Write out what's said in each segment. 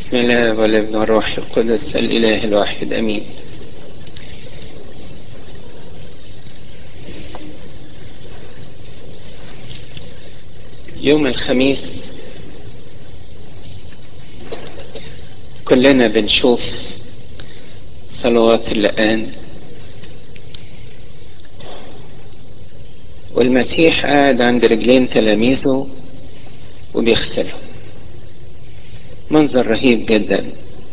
بسم الله والابن والروح القدس الإله الواحد أمين يوم الخميس كلنا بنشوف صلوات اللقان والمسيح قاعد عند رجلين تلاميذه وبيغسلهم منظر رهيب جدا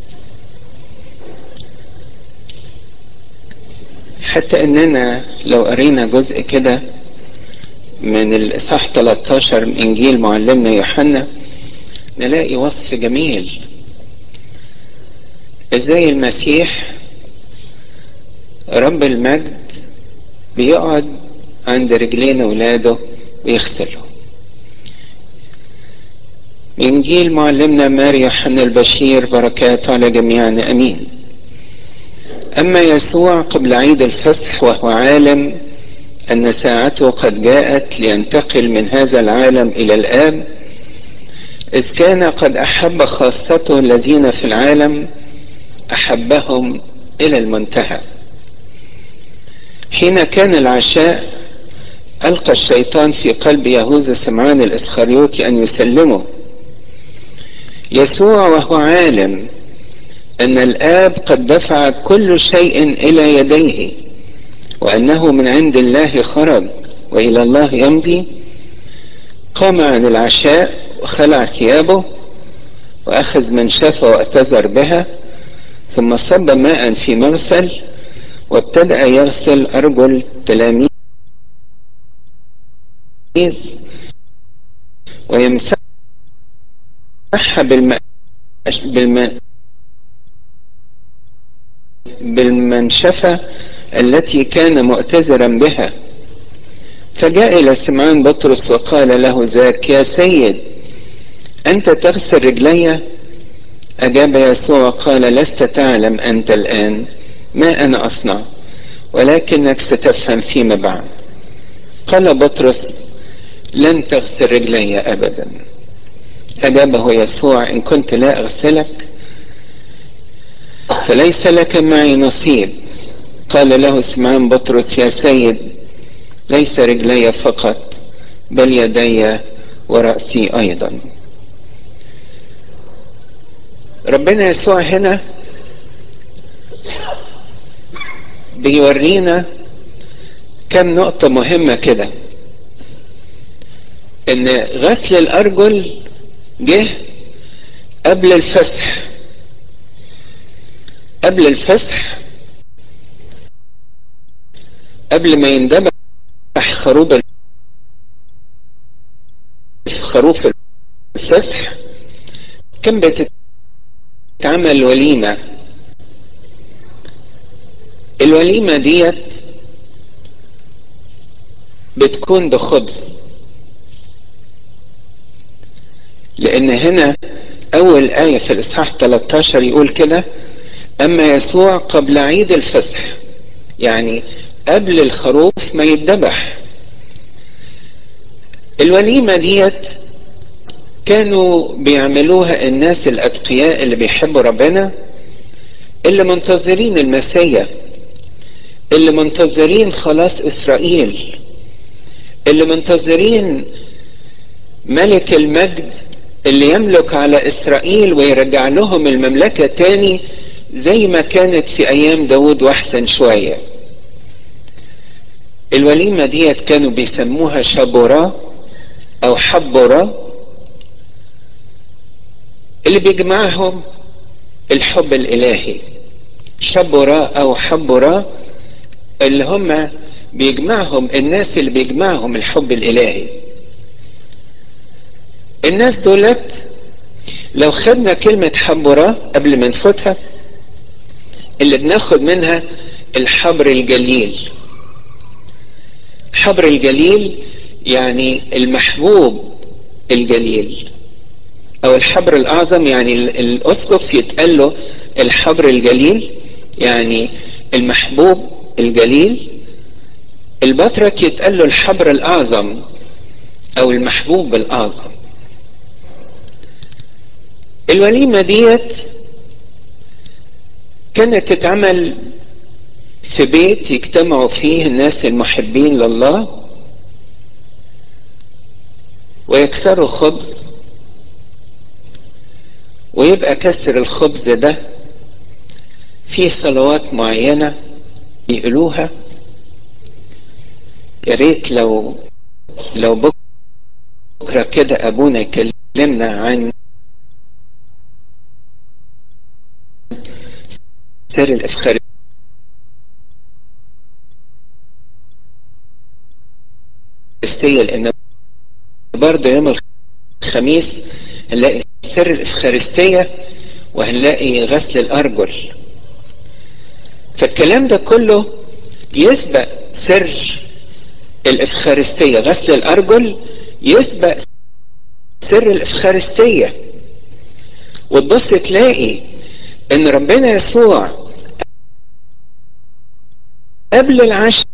حتى اننا لو قرينا جزء كده من الاصحاح 13 من انجيل معلمنا يوحنا نلاقي وصف جميل ازاي المسيح رب المجد بيقعد عند رجلين اولاده ويغسلهم إنجيل معلمنا ماري يوحنا البشير بركات على جميعنا أمين أما يسوع قبل عيد الفصح وهو عالم أن ساعته قد جاءت لينتقل من هذا العالم إلى الآب إذ كان قد أحب خاصته الذين في العالم أحبهم إلى المنتهى حين كان العشاء ألقى الشيطان في قلب يهوذا سمعان الإسخريوطي أن يسلمه يسوع وهو عالم ان الاب قد دفع كل شيء الى يديه وانه من عند الله خرج والى الله يمضي قام عن العشاء وخلع ثيابه واخذ منشفه واعتذر بها ثم صب ماء في مرسل وابتدا يغسل ارجل التلاميذ ويمسح مسحها بالم... بالم... بالمنشفة التي كان مؤتزرا بها فجاء إلى سمعان بطرس وقال له ذاك يا سيد أنت تغسل رجلي أجاب يسوع وقال لست تعلم أنت الآن ما أنا أصنع ولكنك ستفهم فيما بعد قال بطرس لن تغسل رجلي أبدا أجابه يسوع إن كنت لا أغسلك فليس لك معي نصيب قال له سمعان بطرس يا سيد ليس رجلي فقط بل يدي ورأسي أيضا ربنا يسوع هنا بيورينا كم نقطة مهمة كده ان غسل الارجل جه قبل الفسح قبل الفسح قبل ما يندبح خروف خروف الفسح كان بتتعمل وليمة الوليمة ديت بتكون بخبز لان هنا اول آية في الاصحاح 13 يقول كده اما يسوع قبل عيد الفصح يعني قبل الخروف ما يتذبح الوليمة ديت كانوا بيعملوها الناس الاتقياء اللي بيحبوا ربنا اللي منتظرين المسيا اللي منتظرين خلاص اسرائيل اللي منتظرين ملك المجد اللي يملك على اسرائيل ويرجع لهم المملكة تاني زي ما كانت في ايام داود واحسن شوية الوليمة ديت كانوا بيسموها شبورا او حبورا اللي بيجمعهم الحب الالهي شبورا او حبورا اللي هم بيجمعهم الناس اللي بيجمعهم الحب الالهي الناس دولت لو خدنا كلمة حبرة قبل ما نفوتها اللي بناخد منها الحبر الجليل حبر الجليل يعني المحبوب الجليل او الحبر الاعظم يعني الاسقف يتقال له الحبر الجليل يعني المحبوب الجليل البطرك يتقال له الحبر الاعظم او المحبوب الاعظم الوليمة ديت كانت تتعمل في بيت يجتمعوا فيه الناس المحبين لله ويكسروا خبز ويبقى كسر الخبز ده فيه صلوات معينة يقولوها يا ريت لو لو بكرة كده أبونا يكلمنا عن سر الإفخارستية لأن برضه يوم الخميس هنلاقي سر الإفخارستية وهنلاقي غسل الأرجل فالكلام ده كله يسبق سر الإفخارستية غسل الأرجل يسبق سر الإفخارستية وتبص تلاقي إن ربنا يسوع قبل العشاء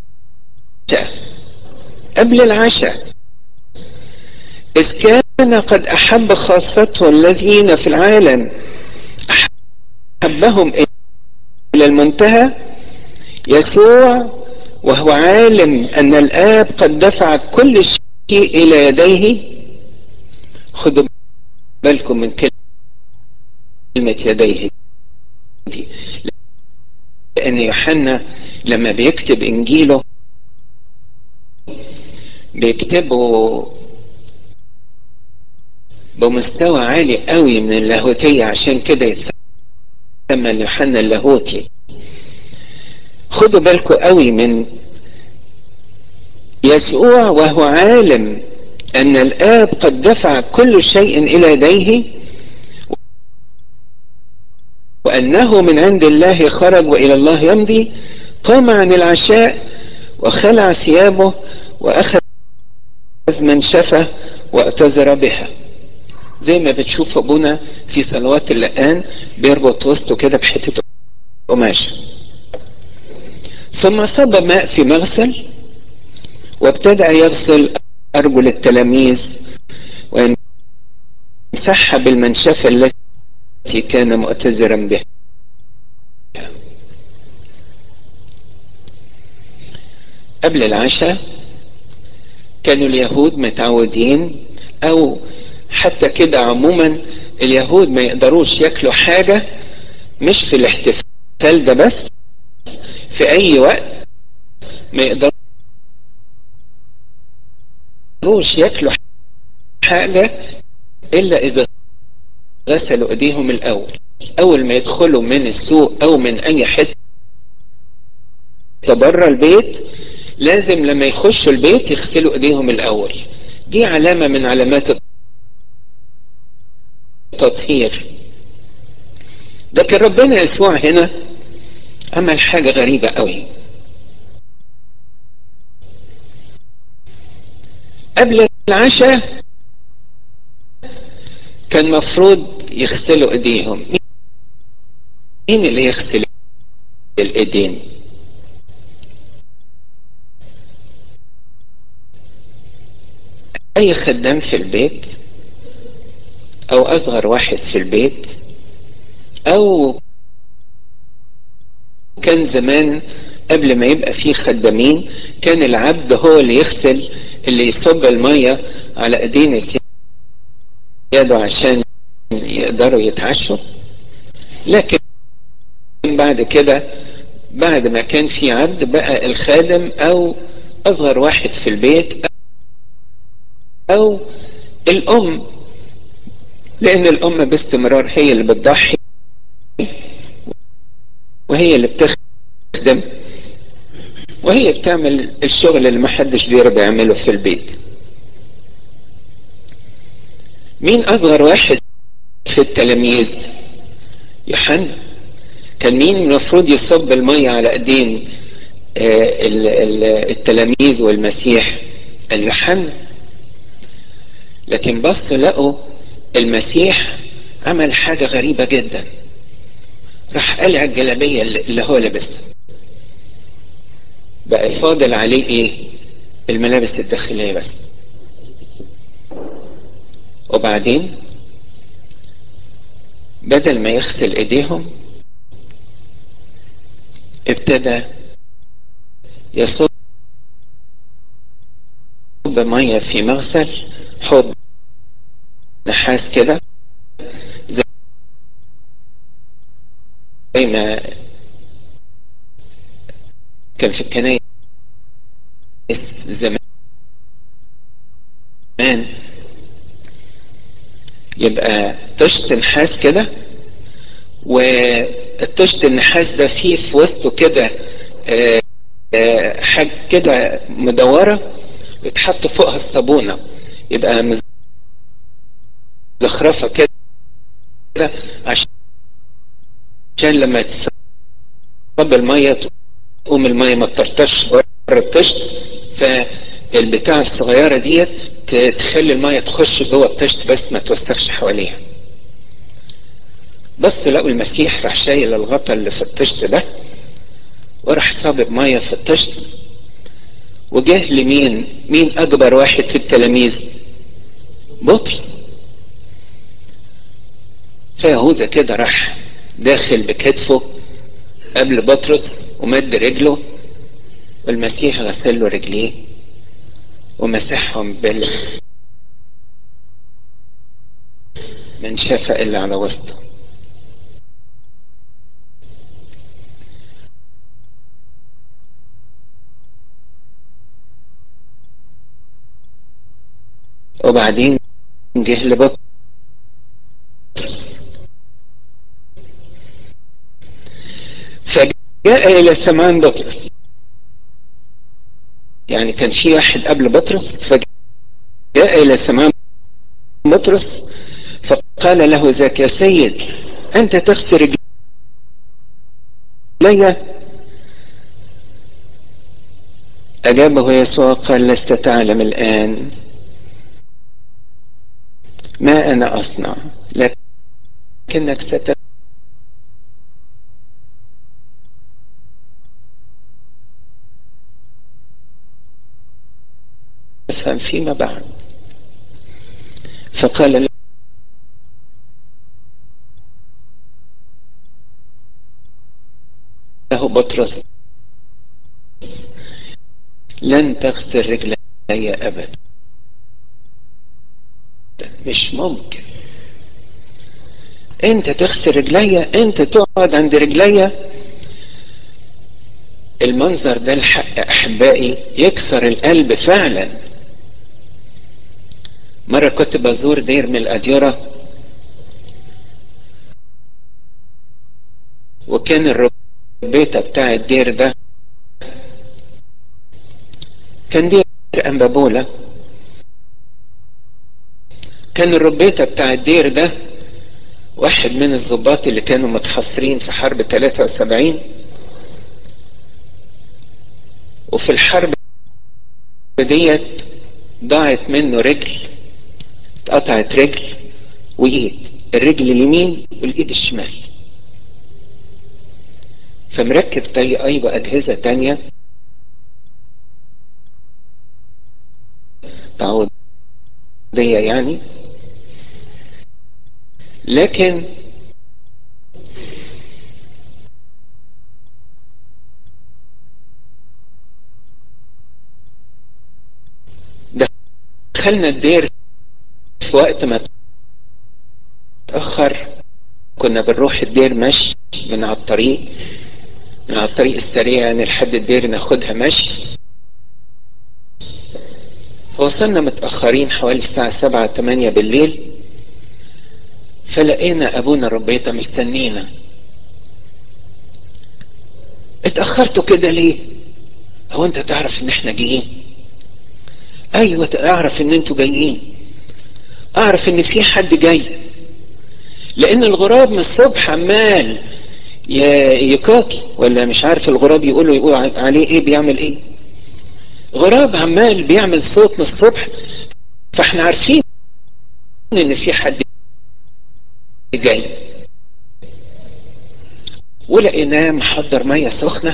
قبل العشاء إذ كان قد أحب خاصته الذين في العالم أحبهم إلى المنتهى يسوع وهو عالم أن الآب قد دفع كل شيء إلى يديه خدوا بالكم من كلمة يديه دي لأن يوحنا لما بيكتب إنجيله بيكتبه بمستوى عالي قوي من اللاهوتية عشان كده يتسمى يوحنا اللاهوتي خدوا بالكم قوي من يسوع وهو عالم أن الآب قد دفع كل شيء إلى يديه وأنه من عند الله خرج وإلى الله يمضي قام عن العشاء وخلع ثيابه وأخذ منشفة واعتذر بها زي ما بتشوف أبونا في صلوات اللقان بيربط وسطه كده بحتة قماش ثم صب ماء في مغسل وابتدأ يغسل أرجل التلاميذ ويمسحها بالمنشفة التي كان مؤتذرا بها قبل العشاء كانوا اليهود متعودين او حتى كده عموما اليهود ما يقدروش ياكلوا حاجة مش في الاحتفال ده بس في اي وقت ما يقدروش ياكلوا حاجة الا اذا غسلوا ايديهم الاول اول ما يدخلوا من السوق او من اي حتة بره البيت لازم لما يخشوا البيت يغسلوا ايديهم الاول دي علامة من علامات التطهير لكن ربنا يسوع هنا عمل حاجة غريبة قوي قبل العشاء كان مفروض يغسلوا ايديهم مين اللي يغسل الايدين اي خدام في البيت او اصغر واحد في البيت او كان زمان قبل ما يبقى فيه خدامين كان العبد هو اللي يغسل اللي يصب المية على ايدين السيادة عشان يقدروا يتعشوا لكن بعد كده بعد ما كان في عبد بقى الخادم او اصغر واحد في البيت او الام لان الام باستمرار هي اللي بتضحي وهي اللي بتخدم وهي بتعمل الشغل اللي محدش بيرضى يعمله في البيت مين اصغر واحد في التلاميذ يوحنا كان مين المفروض يصب المية على ايدين التلاميذ والمسيح اليوحنا لكن بص لقوا المسيح عمل حاجة غريبة جدا راح قلع الجلابية اللي هو لابسها بقى فاضل عليه ايه الملابس الداخلية بس وبعدين بدل ما يغسل ايديهم ابتدى يصب ميه في مغسل حوض نحاس كده زي ما كان في الكنائس زمان يبقى طشت نحاس كده والطشت النحاس ده فيه في وسطه كده حاجة كده مدورة ويتحط فوقها الصابونة يبقى مزخرفة كده عشان لما تصب المية تقوم المية ما تطرطش بره الطشت فالبتاع الصغيرة ديت تخلي المية تخش جوه الطشت بس ما توسخش حواليها بس لقوا المسيح راح شايل الغطا اللي في الطشت ده وراح صابب ميه في الطشت وجه لمين مين اكبر واحد في التلاميذ بطرس فيهوذا كده راح داخل بكتفه قبل بطرس ومد رجله والمسيح غسل له رجليه ومسحهم بال من شفق اللي على وسطه وبعدين جه لبطرس فجاء الى سمعان بطرس يعني كان في واحد قبل بطرس فجاء الى سمعان بطرس فقال له ذاك يا سيد انت تغسل رجلي اجابه يسوع قال لست تعلم الان ما انا اصنع لكنك ستفهم فيما بعد فقال له بطرس لن تغسل رجلي ابدا مش ممكن انت تغسل رجليا انت تقعد عند رجليا المنظر ده الحق احبائي يكسر القلب فعلا مرة كنت بزور دير من الأديرة وكان الربيطة بتاع الدير ده كان دير أنبابولة كان الربيطة بتاع الدير ده واحد من الضباط اللي كانوا متحصرين في حرب 73 وفي الحرب ديت ضاعت منه رجل اتقطعت رجل وايد الرجل اليمين والايد الشمال فمركب طي ايوه اجهزة تانية تعويضية يعني لكن دخلنا الدير في وقت ما تأخر كنا بنروح الدير مشي من على الطريق من على الطريق السريع يعني لحد الدير ناخدها مشي فوصلنا متأخرين حوالي الساعة سبعة تمانية بالليل فلقينا أبونا ربيطة مستنينا اتأخرتوا كده ليه هو انت تعرف ان احنا جايين ايوه اعرف ان انتوا جايين اعرف ان في حد جاي لان الغراب من الصبح عمال يكاكي ولا مش عارف الغراب يقولوا يقول عليه ايه بيعمل ايه غراب عمال بيعمل صوت من الصبح فاحنا عارفين ان في حد جاي ولقيناه محضر ميه سخنه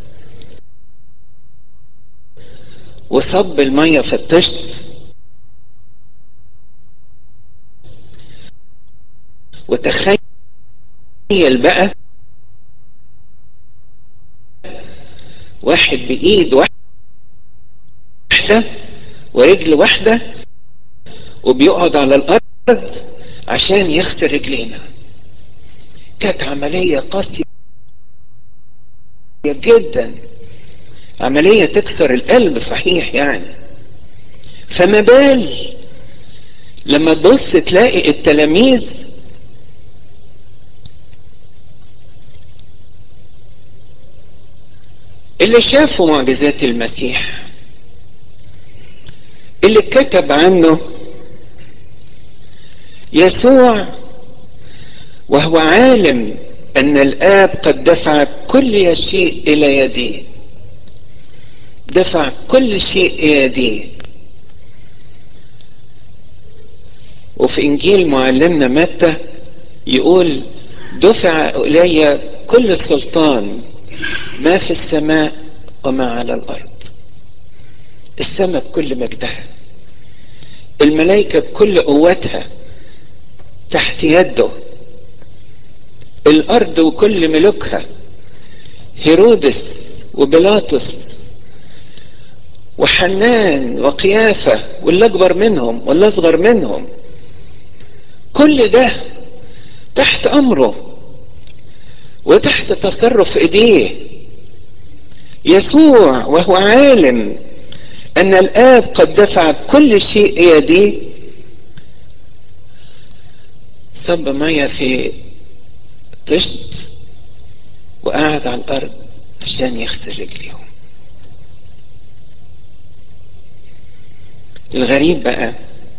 وصب الميه في الطشت وتخيل تخيل بقى واحد بإيد واحدة ورجل واحدة وبيقعد على الأرض عشان يغسل رجلينا كانت عملية قاسية جدا عملية تكسر القلب صحيح يعني فما بال لما تبص تلاقي التلاميذ اللي شافوا معجزات المسيح اللي كتب عنه يسوع وهو عالم ان الاب قد دفع كل شيء الى يديه دفع كل شيء الى يديه وفي انجيل معلمنا متى يقول دفع الي كل السلطان ما في السماء وما على الارض السماء بكل مجدها الملائكه بكل قوتها تحت يده الارض وكل ملوكها هيرودس وبيلاطس وحنان وقيافة واللي أكبر منهم واللي أصغر منهم كل ده تحت أمره وتحت تصرف إيديه يسوع وهو عالم أن الآب قد دفع كل شيء يديه صب مية في طشت وقعد على الأرض عشان يغسل رجليهم الغريب بقى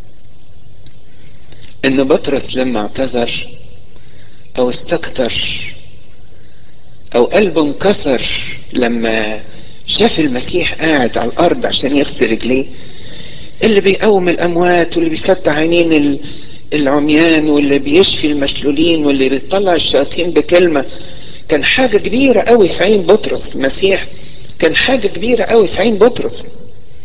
ان بطرس لما اعتذر او استكتر او قلبه انكسر لما شاف المسيح قاعد على الارض عشان يغسل رجليه اللي بيقوم الاموات واللي بيفتح عينين العميان واللي بيشفي المشلولين واللي بيطلع الشياطين بكلمه كان حاجه كبيره قوي في عين بطرس المسيح كان حاجه كبيره قوي في عين بطرس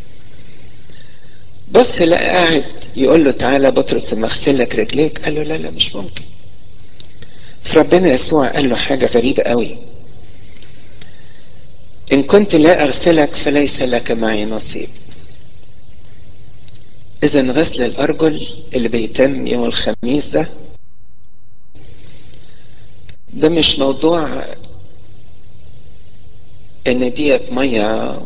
بص لقى قاعد يقول له تعالى بطرس اما اغسل لك رجليك قال له لا لا مش ممكن فربنا يسوع قال له حاجة غريبة قوي إن كنت لا أغسلك فليس لك معي نصيب إذا غسل الأرجل اللي بيتم يوم الخميس ده ده مش موضوع إن ديت مية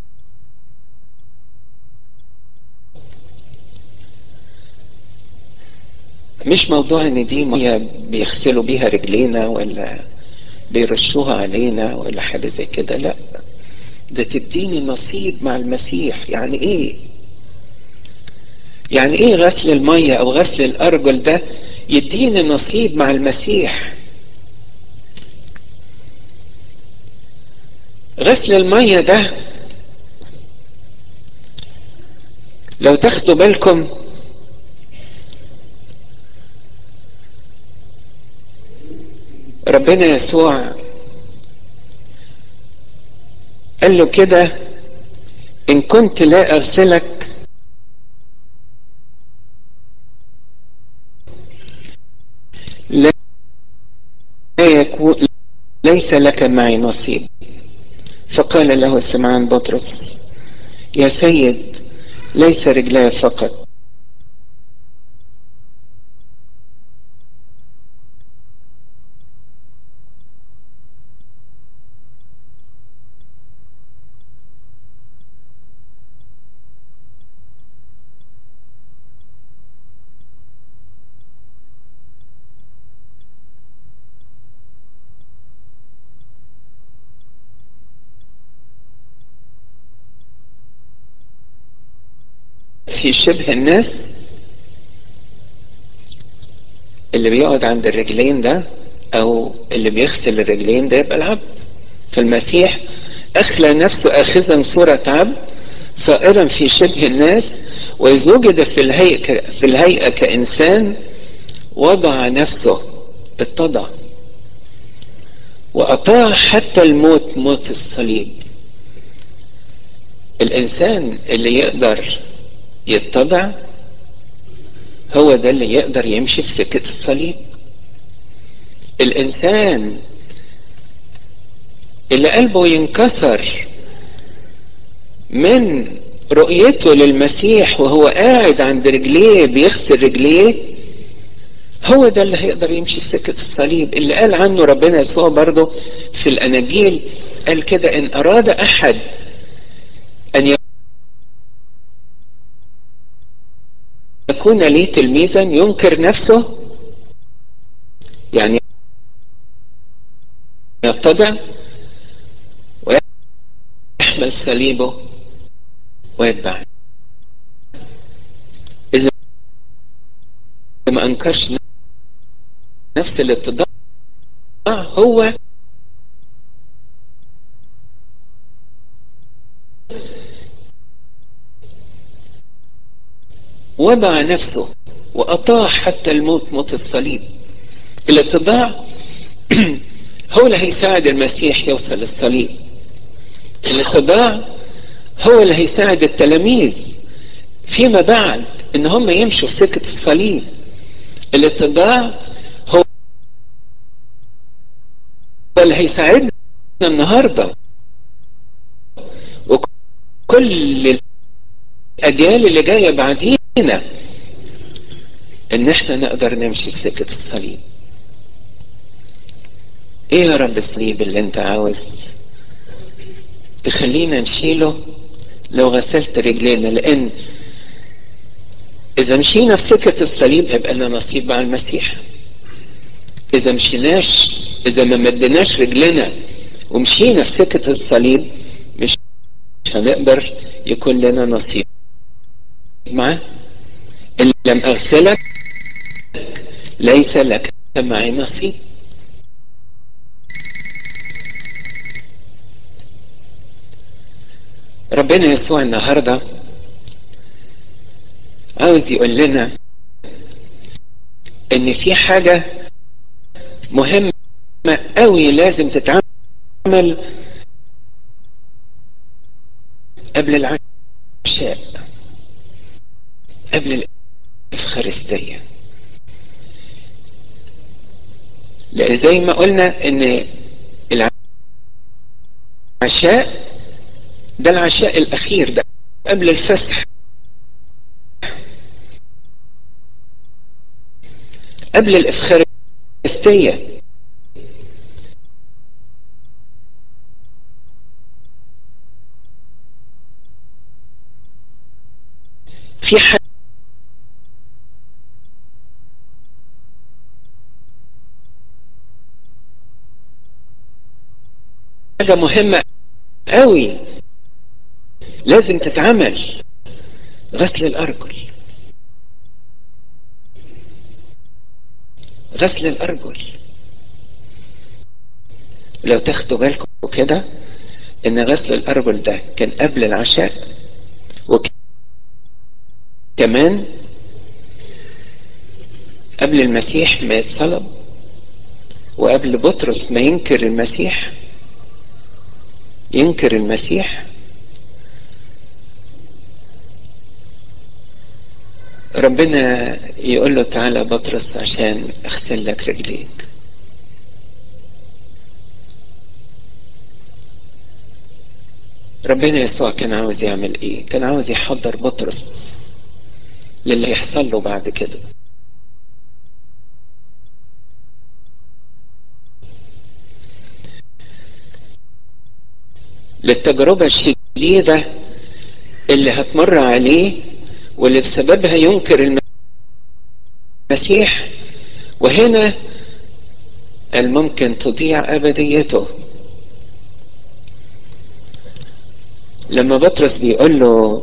مش موضوع ان دي ميه بيغسلوا بيها رجلينا ولا بيرشوها علينا ولا حاجه زي كده لا ده تديني نصيب مع المسيح يعني ايه يعني ايه غسل الميه او غسل الارجل ده يديني نصيب مع المسيح غسل الميه ده لو تاخدوا بالكم ربنا يسوع قال له كده ان كنت لا اغسلك لا يكون ليس لك معي نصيب فقال له سمعان بطرس يا سيد ليس رجلاي فقط في شبه الناس اللي بيقعد عند الرجلين ده او اللي بيغسل الرجلين ده يبقى العبد فالمسيح اخلى نفسه اخذا صورة عبد صائرا في شبه الناس واذ وجد في الهيئة في الهيئة كانسان وضع نفسه اتضع واطاع حتى الموت موت الصليب الانسان اللي يقدر يتضع هو ده اللي يقدر يمشي في سكة الصليب الانسان اللي قلبه ينكسر من رؤيته للمسيح وهو قاعد عند رجليه بيغسل رجليه هو ده اللي هيقدر يمشي في سكة الصليب اللي قال عنه ربنا يسوع برضه في الأناجيل قال كده إن أراد أحد أن يكون لي تلميذا ينكر نفسه يعني يتضع ويحمل صليبه ويتبعني إذا ما أنكرش نفس الاتضاع هو وضع نفسه وأطاع حتى الموت موت الصليب الاتضاع هو اللي هيساعد المسيح يوصل للصليب الاتضاع هو اللي هيساعد التلاميذ فيما بعد ان هم يمشوا في سكة الصليب الاتضاع هو اللي هيساعدنا النهاردة وكل الأجيال اللي جاية بعدينا إن إحنا نقدر نمشي في سكة الصليب. إيه يا رب الصليب اللي أنت عاوز تخلينا نشيله لو غسلت رجلينا لأن إذا مشينا في سكة الصليب هيبقى لنا نصيب مع المسيح. إذا مشيناش إذا ما مدناش رجلنا ومشينا في سكة الصليب مش هنقدر يكون لنا نصيب معاه إن لم أغسلك ليس لك معي نصيب ربنا يسوع النهاردة عاوز يقول لنا ان في حاجة مهمة قوي لازم تتعمل قبل العشاء قبل الإفخارستية لأن زي ما قلنا إن العشاء ده العشاء الأخير ده قبل الفسح قبل الإفخارستية في حاجة حاجة مهمة قوي لازم تتعمل غسل الأرجل غسل الأرجل لو تاخدوا بالكم كده إن غسل الأرجل ده كان قبل العشاء وكمان قبل المسيح ما يتصلب وقبل بطرس ما ينكر المسيح ينكر المسيح ربنا يقول له تعالى بطرس عشان اغسل لك رجليك ربنا يسوع كان عاوز يعمل ايه كان عاوز يحضر بطرس للي يحصل له بعد كده للتجربة الشديدة اللي هتمر عليه واللي بسببها ينكر المسيح وهنا الممكن تضيع أبديته لما بطرس بيقول له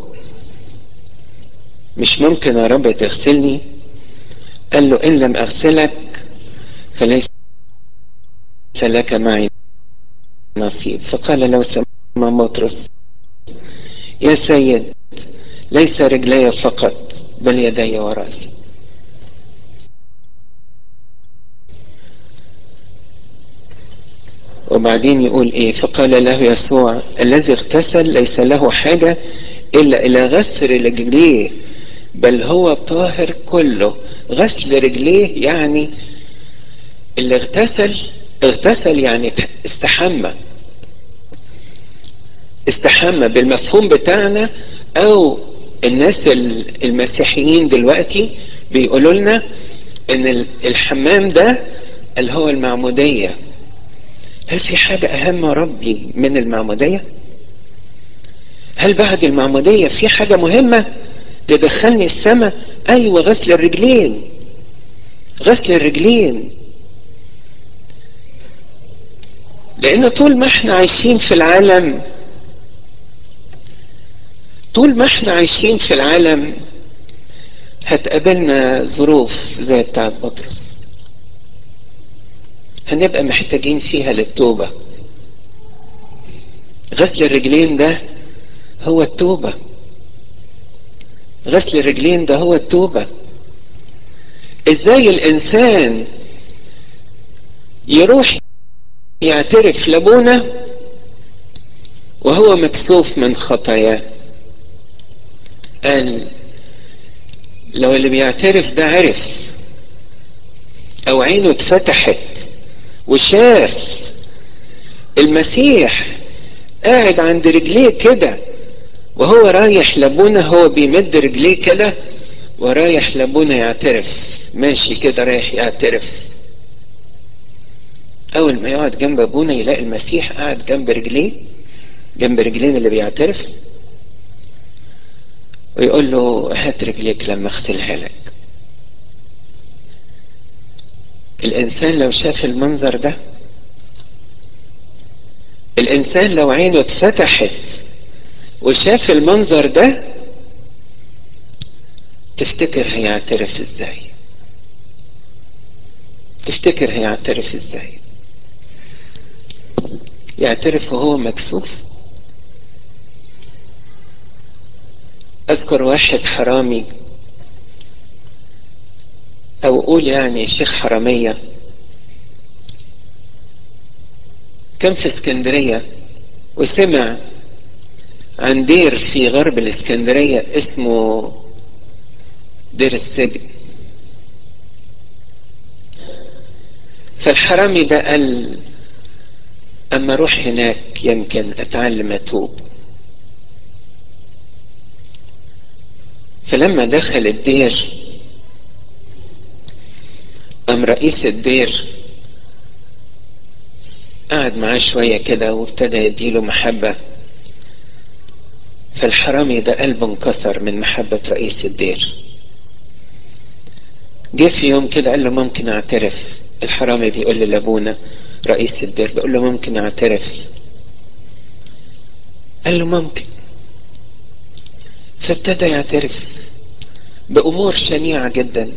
مش ممكن يا رب تغسلني قال له إن لم أغسلك فليس لك معي نصيب فقال له سمع بطرس يا سيد ليس رجلي فقط بل يدي وراسي وبعدين يقول ايه فقال له يسوع الذي اغتسل ليس له حاجة الا الى غسل رجليه بل هو طاهر كله غسل رجليه يعني اللي اغتسل اغتسل يعني استحمى استحمى بالمفهوم بتاعنا او الناس المسيحيين دلوقتي بيقولوا لنا ان الحمام ده اللي هو المعمودية هل في حاجة اهم ربي من المعمودية هل بعد المعمودية في حاجة مهمة تدخلني السماء ايوه غسل الرجلين غسل الرجلين لان طول ما احنا عايشين في العالم طول ما احنا عايشين في العالم هتقابلنا ظروف زي بتاعت بطرس هنبقى محتاجين فيها للتوبة غسل الرجلين ده هو التوبة غسل الرجلين ده هو التوبة ازاي الانسان يروح يعترف لابونا وهو مكسوف من خطاياه قال لو اللي بيعترف ده عرف او عينه اتفتحت وشاف المسيح قاعد عند رجليه كده وهو رايح لابونا هو بيمد رجليه كده ورايح لابونا يعترف ماشي كده رايح يعترف اول ما يقعد جنب ابونا يلاقي المسيح قاعد جنب رجليه جنب رجلين اللي بيعترف ويقول له هات رجليك لما اغسلها لك الانسان لو شاف المنظر ده الانسان لو عينه اتفتحت وشاف المنظر ده تفتكر هيعترف ازاي تفتكر هيعترف ازاي يعترف وهو مكسوف اذكر واحد حرامي او اقول يعني شيخ حرامية كان في اسكندرية وسمع عن دير في غرب الاسكندرية اسمه دير السجن فالحرامي ده قال اما اروح هناك يمكن اتعلم اتوب فلما دخل الدير قام رئيس الدير قعد معاه شوية كده وابتدى يديله محبة فالحرامي ده قلبه انكسر من محبة رئيس الدير جه في يوم كده قال له ممكن اعترف الحرامي بيقول لابونا رئيس الدير بيقول له ممكن اعترف قال له ممكن فابتدى يعترف بأمور شنيعة جدا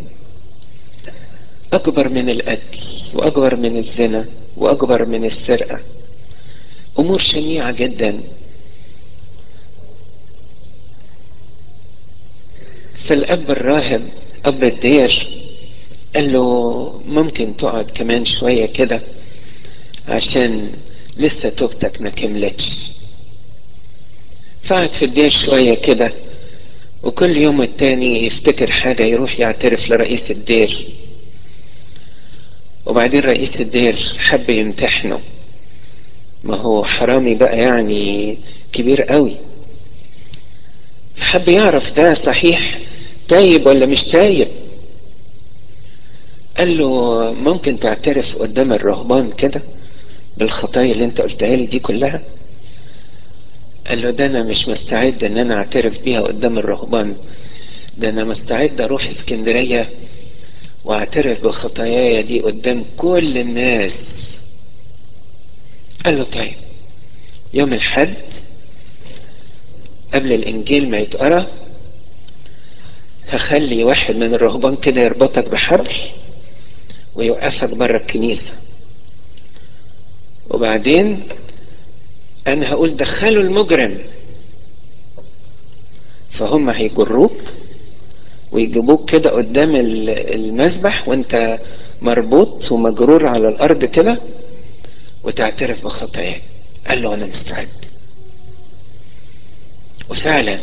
أكبر من القتل وأكبر من الزنا وأكبر من السرقة أمور شنيعة جدا فالأب الراهب أب الدير قال له ممكن تقعد كمان شوية كده عشان لسه توبتك ما كملتش فقعد في الدير شوية كده وكل يوم التاني يفتكر حاجة يروح يعترف لرئيس الدير وبعدين رئيس الدير حب يمتحنه ما هو حرامي بقى يعني كبير قوي فحب يعرف ده صحيح تايب ولا مش تايب قال له ممكن تعترف قدام الرهبان كده بالخطايا اللي انت قلتها لي دي كلها قال له ده انا مش مستعد ان انا اعترف بيها قدام الرهبان ده انا مستعد اروح اسكندرية واعترف بخطاياي دي قدام كل الناس قال له طيب يوم الحد قبل الانجيل ما يتقرا هخلي واحد من الرهبان كده يربطك بحبل ويوقفك بره الكنيسة وبعدين انا هقول دخلوا المجرم فهم هيجروك ويجيبوك كده قدام المذبح وانت مربوط ومجرور على الارض كده وتعترف بخطاياك قال له انا مستعد وفعلا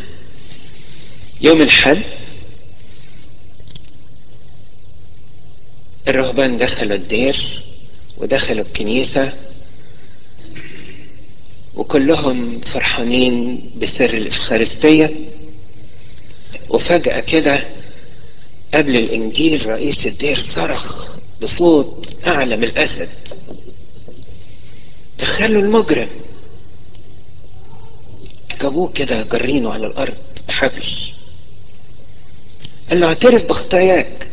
يوم الحد الرهبان دخلوا الدير ودخلوا الكنيسة وكلهم فرحانين بسر الإفخارستية وفجأة كده قبل الإنجيل رئيس الدير صرخ بصوت أعلى من الأسد دخلوا المجرم جابوه كده جرينه على الأرض بحبل قال له اعترف بخطاياك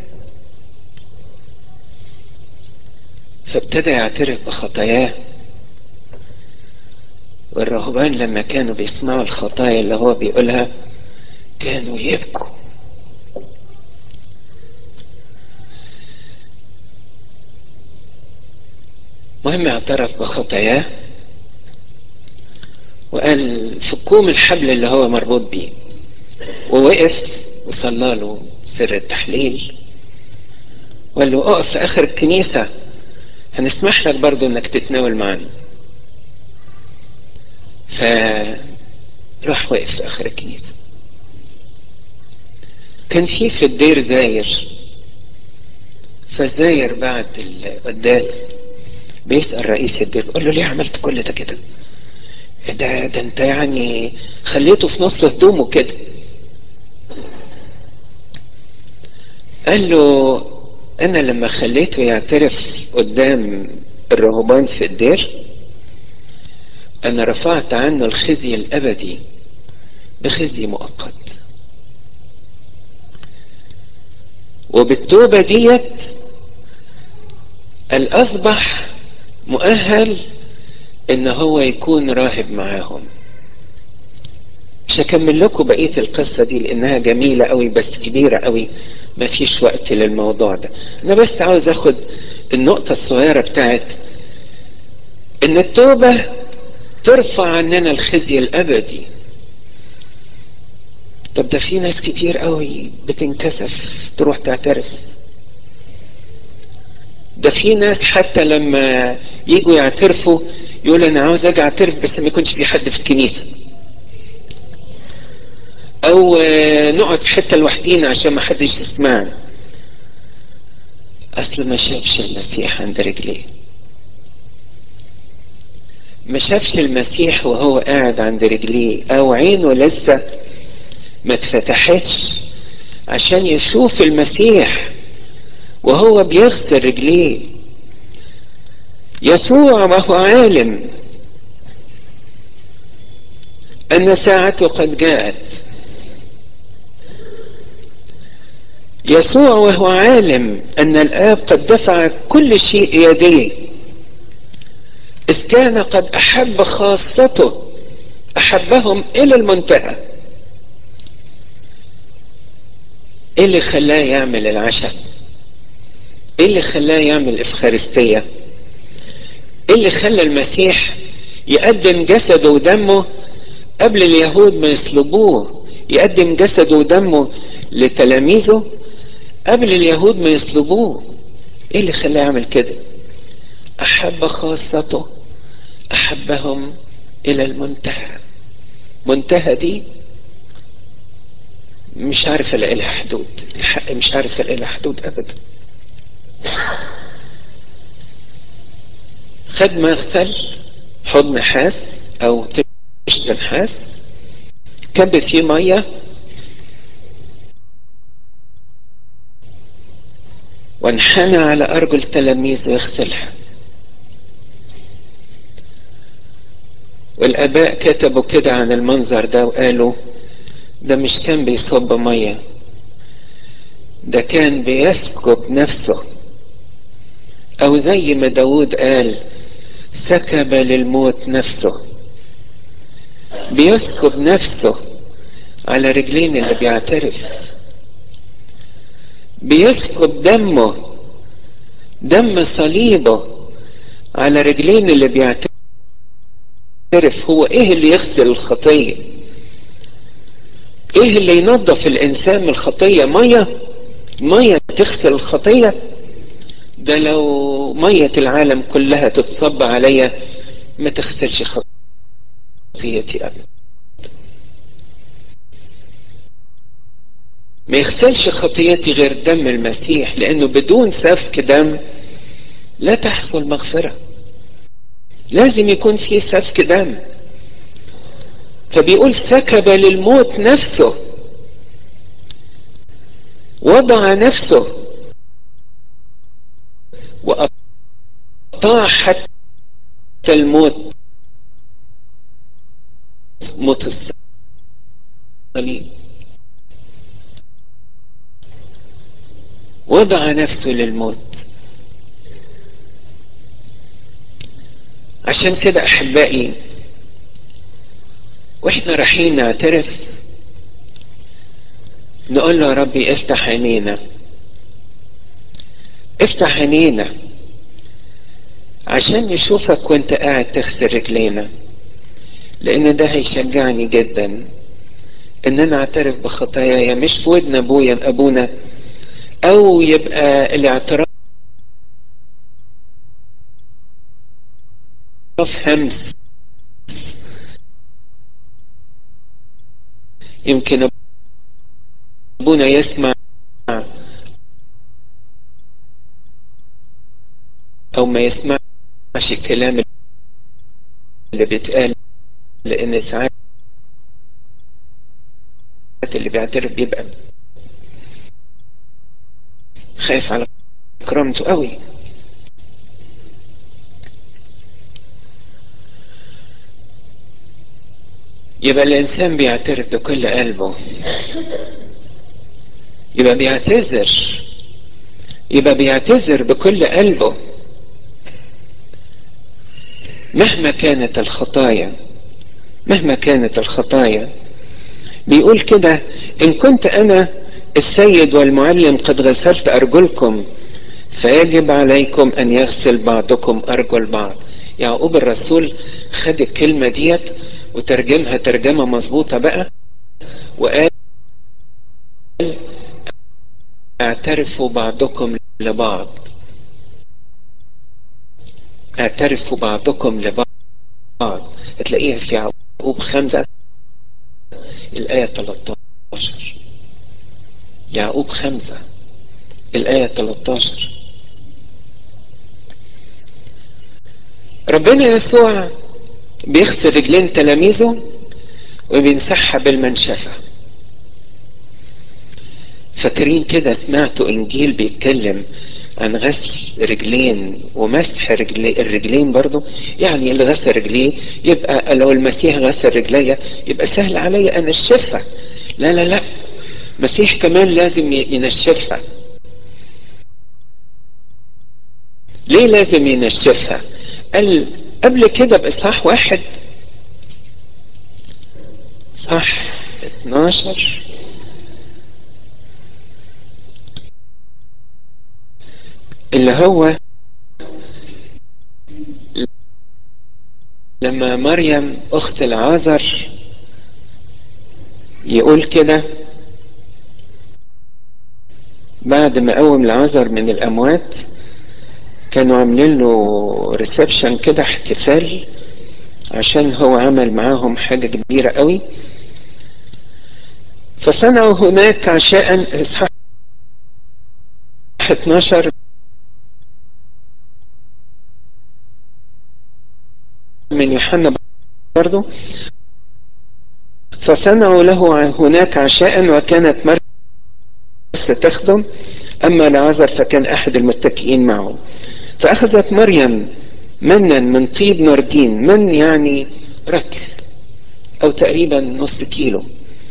فابتدى يعترف بخطاياه والرهبان لما كانوا بيسمعوا الخطايا اللي هو بيقولها كانوا يبكوا مهم اعترف بخطاياه وقال فكوم الحبل اللي هو مربوط بيه ووقف وصلى له سر التحليل وقال له اقف في اخر الكنيسة هنسمح لك برضو انك تتناول معانا فراح وقف في اخر الكنيسة كان في في الدير زاير فالزاير بعد القداس بيسأل رئيس الدير بيقول له ليه عملت كل ده كده ده ده انت يعني خليته في نص هدومه كده قال له انا لما خليته يعترف قدام الرهبان في الدير انا رفعت عنه الخزي الابدي بخزي مؤقت وبالتوبة ديت الأصبح مؤهل إن هو يكون راهب معاهم مش هكمل لكم بقية القصة دي لأنها جميلة قوي بس كبيرة قوي ما فيش وقت للموضوع ده أنا بس عاوز أخد النقطة الصغيرة بتاعت إن التوبة ترفع عننا الخزي الأبدي طب ده في ناس كتير قوي بتنكسف تروح تعترف ده في ناس حتى لما يجوا يعترفوا يقول انا عاوز اجي اعترف بس ما يكونش في حد في الكنيسه او نقعد في حته لوحدينا عشان ما حدش يسمعنا اصل ما شافش المسيح عند رجليه ما شافش المسيح وهو قاعد عند رجليه او عينه لسه ما اتفتحتش عشان يشوف المسيح وهو بيغسل رجليه يسوع وهو عالم ان ساعته قد جاءت يسوع وهو عالم ان الاب قد دفع كل شيء يديه اذ كان قد احب خاصته احبهم الى المنتهى ايه اللي خلاه يعمل العشاء ايه اللي خلاه يعمل افخارستية ايه اللي خلى المسيح يقدم جسده ودمه قبل اليهود ما يصلبوه يقدم جسده ودمه لتلاميذه قبل اليهود ما يصلبوه ايه اللي خلاه يعمل كده احب خاصته احبهم الى المنتهى منتهى دي مش عارف الاقي لها حدود الحق مش عارف الاقي لها حدود ابدا خد مغسل حوض نحاس او تشت نحاس كب فيه ميه وانحنى على ارجل تلاميذ ويغسلها والاباء كتبوا كده عن المنظر ده وقالوا ده مش كان بيصب ميه ده كان بيسكب نفسه او زي ما داود قال سكب للموت نفسه بيسكب نفسه على رجلين اللي بيعترف بيسكب دمه دم صليبه على رجلين اللي بيعترف هو ايه اللي يغسل الخطيه ايه اللي ينظف الانسان من الخطيه ميه ميه تغسل الخطيه ده لو ميه العالم كلها تتصب عليا ما تغسلش خطيتي ابدا ما يغسلش خطيتي غير دم المسيح لانه بدون سفك دم لا تحصل مغفرة لازم يكون في سفك دم فبيقول سكب للموت نفسه وضع نفسه وأطاع حتى الموت موت الصليب وضع نفسه للموت عشان كده احبائي واحنا رايحين نعترف نقول له يا ربي افتح عينينا افتح عينينا عشان نشوفك وانت قاعد تغسل رجلينا لان ده هيشجعني جدا ان انا اعترف بخطاياي مش في ودن ابويا ابونا او يبقى الاعتراف همس يمكن ابونا يسمع او ما يسمعش الكلام اللي بيتقال لان ساعات اللي بيعترف بيبقى خايف على كرامته قوي يبقى الانسان بيعترف بكل قلبه يبقى بيعتذر يبقى بيعتذر بكل قلبه مهما كانت الخطايا مهما كانت الخطايا بيقول كده ان كنت انا السيد والمعلم قد غسلت ارجلكم فيجب عليكم ان يغسل بعضكم ارجل بعض يعقوب الرسول خد الكلمة ديت وترجمها ترجمة مظبوطة بقى وقال اعترفوا بعضكم لبعض اعترفوا بعضكم لبعض هتلاقيها في يعقوب خمسة الآية 13 يعقوب خمسة الآية 13 ربنا يسوع بيغسل رجلين تلاميذه وبيمسحها بالمنشفة فاكرين كده سمعتوا انجيل بيتكلم عن غسل رجلين ومسح رجلي الرجلين برضو يعني اللي غسل رجليه يبقى لو المسيح غسل رجليا يبقى سهل عليا انشفها لا لا لا المسيح كمان لازم ينشفها ليه لازم ينشفها قال قبل كده بإصحاح واحد صح 12 اللي هو لما مريم اخت العازر يقول كده بعد ما قوم العازر من الاموات كانوا عاملين له ريسبشن كده احتفال عشان هو عمل معاهم حاجة كبيرة قوي فصنعوا هناك عشاء اصحاح 12 من يوحنا برضو فصنعوا له هناك عشاء وكانت مرسى تخدم أما العازر فكان أحد المتكئين معه فأخذت مريم منا من طيب ناردين من يعني ركل أو تقريبا نص كيلو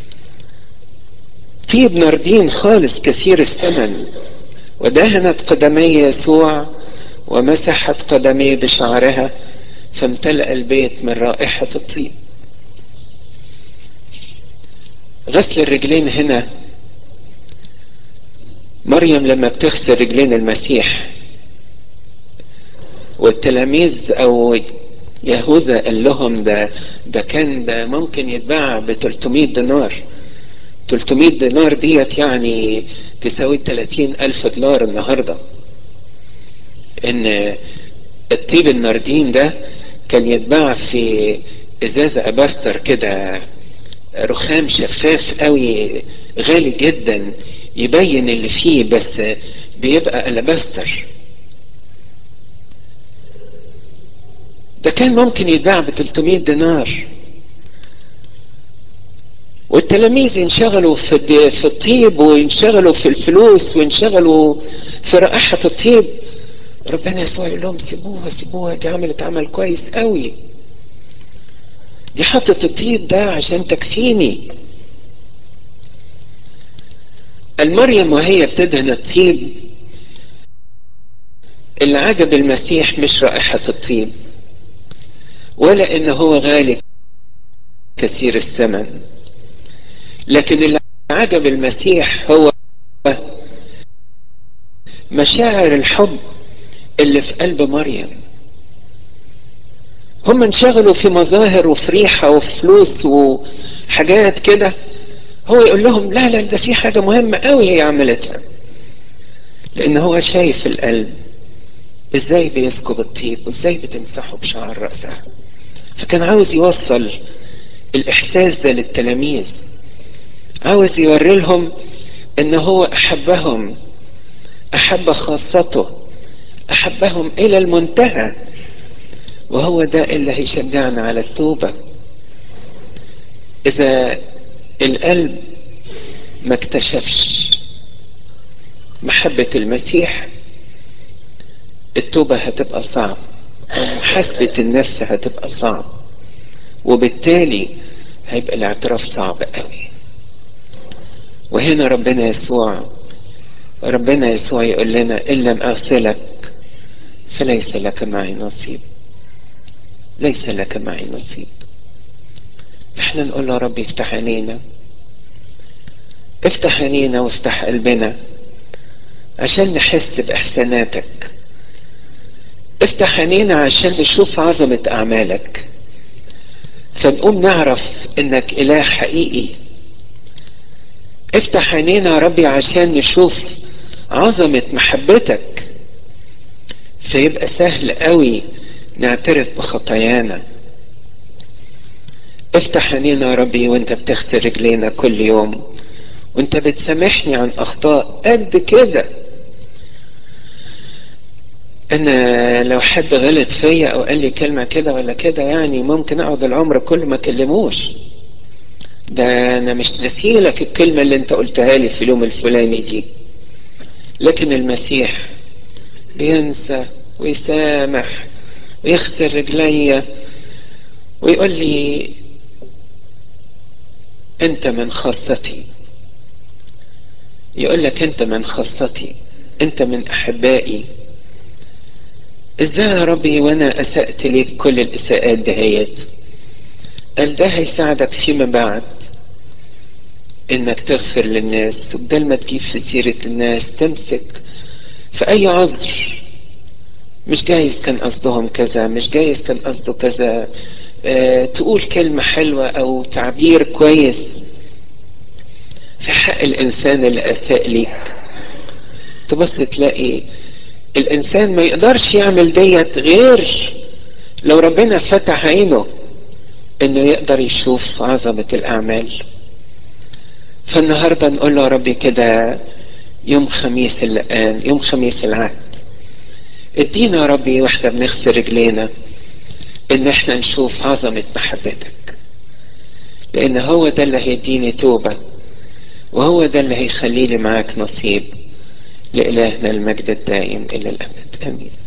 طيب ناردين خالص كثير الثمن ودهنت قدمي يسوع ومسحت قدميه بشعرها فامتلأ البيت من رائحة الطيب غسل الرجلين هنا مريم لما بتغسل رجلين المسيح والتلاميذ او يهوذا قال لهم ده ده كان ده ممكن يتباع ب 300 دينار 300 دينار ديت يعني تساوي 30 ألف دولار النهاردة إن الطيب الناردين ده كان يتباع في إزازة أباستر كده رخام شفاف قوي غالي جدا يبين اللي فيه بس بيبقى الابستر ده كان ممكن يتباع ب 300 دينار والتلاميذ ينشغلوا في في الطيب وينشغلوا في الفلوس وينشغلوا في رائحة الطيب ربنا يسوع يقول لهم سيبوها سيبوها دي عملت عمل كويس قوي دي حطت الطيب ده عشان تكفيني المريم وهي بتدهن الطيب اللي عجب المسيح مش رائحة الطيب ولا ان هو غالي كثير الثمن لكن اللي عجب المسيح هو مشاعر الحب اللي في قلب مريم هم انشغلوا في مظاهر وفي ريحة وفي فلوس وحاجات كده هو يقول لهم لا لا ده في حاجة مهمة قوي هي عملتها لان هو شايف القلب ازاي بيسكب الطيب وازاي بتمسحه بشعر رأسها فكان عاوز يوصل الاحساس ده للتلاميذ عاوز يوري لهم ان هو احبهم احب خاصته احبهم الى المنتهى وهو ده اللي هيشجعنا على التوبة اذا القلب ما اكتشفش محبة المسيح التوبة هتبقى صعب محاسبة النفس هتبقى صعب وبالتالي هيبقى الاعتراف صعب قوي وهنا ربنا يسوع ربنا يسوع يقول لنا إن لم أغسلك فليس لك معي نصيب ليس لك معي نصيب احنا نقول له رب افتح عينينا افتح عينينا وافتح قلبنا عشان نحس بإحساناتك افتح عينينا عشان نشوف عظمة أعمالك فنقوم نعرف إنك إله حقيقي افتح عينينا يا ربي عشان نشوف عظمة محبتك فيبقى سهل قوي نعترف بخطايانا افتح عينينا يا ربي وانت بتغسل رجلينا كل يوم وانت بتسامحني عن اخطاء قد كده انا لو حد غلط فيا او قال لي كلمة كده ولا كده يعني ممكن اقعد العمر كله ما اكلموش ده انا مش نسيلك الكلمة اللي انت قلتها لي في اليوم الفلاني دي لكن المسيح بينسى ويسامح ويغسل رجليا ويقول لي انت من خاصتي يقول لك انت من خاصتي انت من احبائي ازاي يا ربي وانا اسأت ليك كل الاساءات دهيت قال ده هيساعدك فيما بعد انك تغفر للناس وبدل ما تجيب في سيرة الناس تمسك في اي عذر مش جايز كان قصدهم كذا مش جايز كان قصده كذا اه تقول كلمة حلوة او تعبير كويس في حق الانسان اللي اساء ليك تبص تلاقي الانسان ما يقدرش يعمل ديت غير لو ربنا فتح عينه انه يقدر يشوف عظمة الاعمال فالنهاردة نقول له يا ربي كده يوم خميس اللقان يوم خميس العهد ادينا يا ربي واحنا بنغسل رجلينا ان احنا نشوف عظمة محبتك لان هو ده اللي هيديني توبة وهو ده اللي هيخليلي معاك نصيب لإلهنا المجد الدائم إلى الأبد آمين